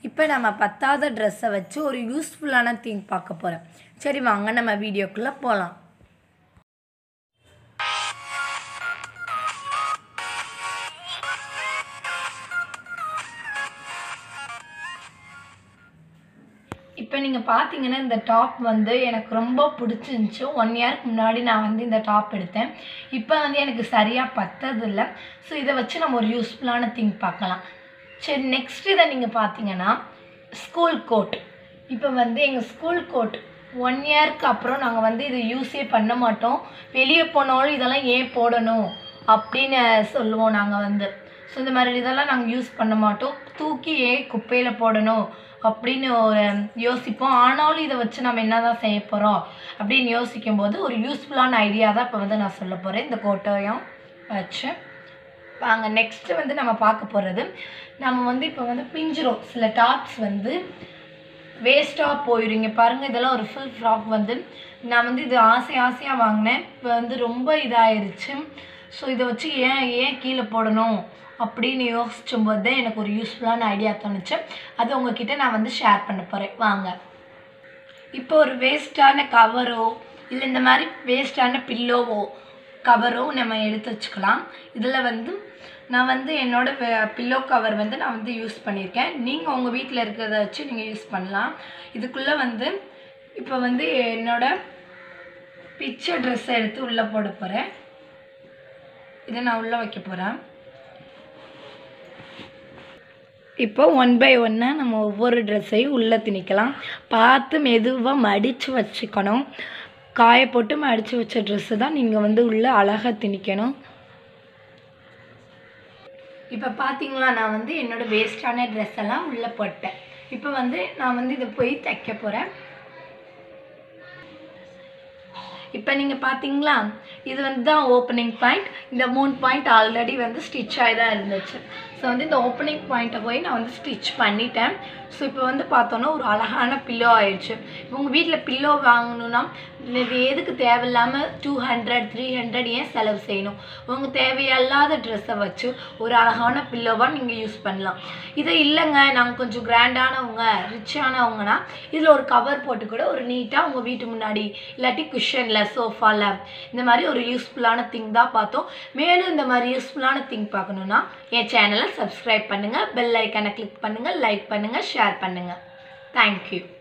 இப்போ நம்ம பத்தாத ட்ரெஸ்ஸை வச்சு ஒரு யூஸ்ஃபுல்லான திங் பார்க்க போகிறோம் சரி வாங்க நம்ம வீடியோக்குள்ளே போகலாம் இப்போ நீங்கள் பார்த்தீங்கன்னா இந்த டாப் வந்து எனக்கு ரொம்ப பிடிச்சிருந்துச்சி ஒன் இயர்க்கு முன்னாடி நான் வந்து இந்த டாப் எடுத்தேன் இப்போ வந்து எனக்கு சரியாக பத்ததில்ல ஸோ இதை வச்சு நம்ம ஒரு யூஸ்ஃபுல்லான திங் பார்க்கலாம் சரி நெக்ஸ்ட் இதை நீங்கள் பார்த்தீங்கன்னா ஸ்கூல் கோட் இப்போ வந்து எங்கள் ஸ்கூல் கோட் ஒன் இயர்க்கு அப்புறம் நாங்கள் வந்து இது யூஸே பண்ண மாட்டோம் வெளியே போனாலும் இதெல்லாம் ஏன் போடணும் அப்படின்னு சொல்லுவோம் நாங்கள் வந்து ஸோ இந்த மாதிரி இதெல்லாம் நாங்கள் யூஸ் பண்ண மாட்டோம் தூக்கி ஏன் குப்பையில் போடணும் அப்படின்னு ஒரு யோசிப்போம் ஆனாலும் இதை வச்சு நம்ம என்ன தான் செய்ய போகிறோம் அப்படின்னு யோசிக்கும் போது ஒரு யூஸ்ஃபுல்லான ஐடியா தான் இப்போ வந்து நான் சொல்ல போகிறேன் இந்த கோட்டையும் வச்சு வாங்க நெக்ஸ்ட்டு வந்து நம்ம பார்க்க போகிறது நம்ம வந்து இப்போ வந்து பிஞ்சிரும் சில டாப்ஸ் வந்து வேஸ்ட்டாக போயிடுங்க பாருங்கள் இதெல்லாம் ஒரு ஃபுல் ஃப்ராக் வந்து நான் வந்து இது ஆசை ஆசையாக வாங்கினேன் இப்போ வந்து ரொம்ப இதாயிருச்சு ஸோ இதை வச்சு ஏன் ஏன் கீழே போடணும் அப்படின்னு யோசிச்சும் போது தான் எனக்கு ஒரு யூஸ்ஃபுல்லான ஐடியா தோணுச்சு அது உங்ககிட்ட நான் வந்து ஷேர் பண்ண போகிறேன் வாங்க இப்போ ஒரு வேஸ்ட்டான கவரோ இல்லை இந்த மாதிரி வேஸ்ட்டான பில்லோவோ கவரோ நம்ம எடுத்து வச்சுக்கலாம் இதில் வந்து நான் வந்து என்னோட பில்லோ கவர் வந்து நான் வந்து யூஸ் பண்ணியிருக்கேன் நீங்கள் உங்கள் வீட்டில் இருக்கிறத வச்சு நீங்கள் யூஸ் பண்ணலாம் இதுக்குள்ளே வந்து இப்போ வந்து என்னோட பிக்சர் ட்ரெஸ்ஸை எடுத்து உள்ளே போட போகிறேன் இதை நான் உள்ளே வைக்க போகிறேன் இப்போ ஒன் பை ஒன்னாக நம்ம ஒவ்வொரு ட்ரெஸ்ஸையும் உள்ளே திணிக்கலாம் பார்த்து மெதுவாக மடித்து வச்சுக்கணும் காய போட்டு மடித்து வச்ச ட்ரெஸ்ஸு தான் நீங்கள் வந்து உள்ளே அழகாக திணிக்கணும் இப்போ பார்த்தீங்களா நான் வந்து என்னோடய வேஸ்டான ட்ரெஸ் எல்லாம் உள்ளே போட்டேன் இப்போ வந்து நான் வந்து இதை போய் தைக்க போகிறேன் இப்போ நீங்கள் பார்த்தீங்களா இது வந்து தான் ஓப்பனிங் பாயிண்ட் இந்த மூணு பாயிண்ட் ஆல்ரெடி வந்து ஸ்டிச் ஆகி தான் இருந்துச்சு ஸோ வந்து இந்த ஓப்பனிங் பாயிண்ட்டை போய் நான் வந்து ஸ்டிச் பண்ணிட்டேன் ஸோ இப்போ வந்து பார்த்தோன்னா ஒரு அழகான பில்லோ ஆயிடுச்சு உங்கள் வீட்டில் பில்லோ வாங்கணுன்னா இது எதுக்கு தேவையில்லாமல் டூ ஹண்ட்ரட் த்ரீ ஹண்ட்ரட் ஏன் செலவு செய்யணும் உங்கள் தேவையில்லாத ட்ரெஸ்ஸை வச்சு ஒரு அழகான பில்லோவாக நீங்கள் யூஸ் பண்ணலாம் இதை இல்லைங்க நாங்கள் கொஞ்சம் கிராண்டானவங்க ரிச்சானவங்கன்னா இதில் ஒரு கவர் போட்டு கூட ஒரு நீட்டாக உங்கள் வீட்டு முன்னாடி இல்லாட்டி குஷனில் சோஃபாவில் இந்த மாதிரி ஒரு யூஸ்ஃபுல்லான திங் தான் பார்த்தோம் மேலும் இந்த மாதிரி யூஸ்ஃபுல்லான திங் பார்க்கணுன்னா என் சேனலை சப்ஸ்கிரைப் பண்ணுங்கள் பெல் ஐக்கனை கிளிக் பண்ணுங்கள் லைக் பண்ணுங்கள் ஷேர் பண்ணுங்கள் தேங்க்யூ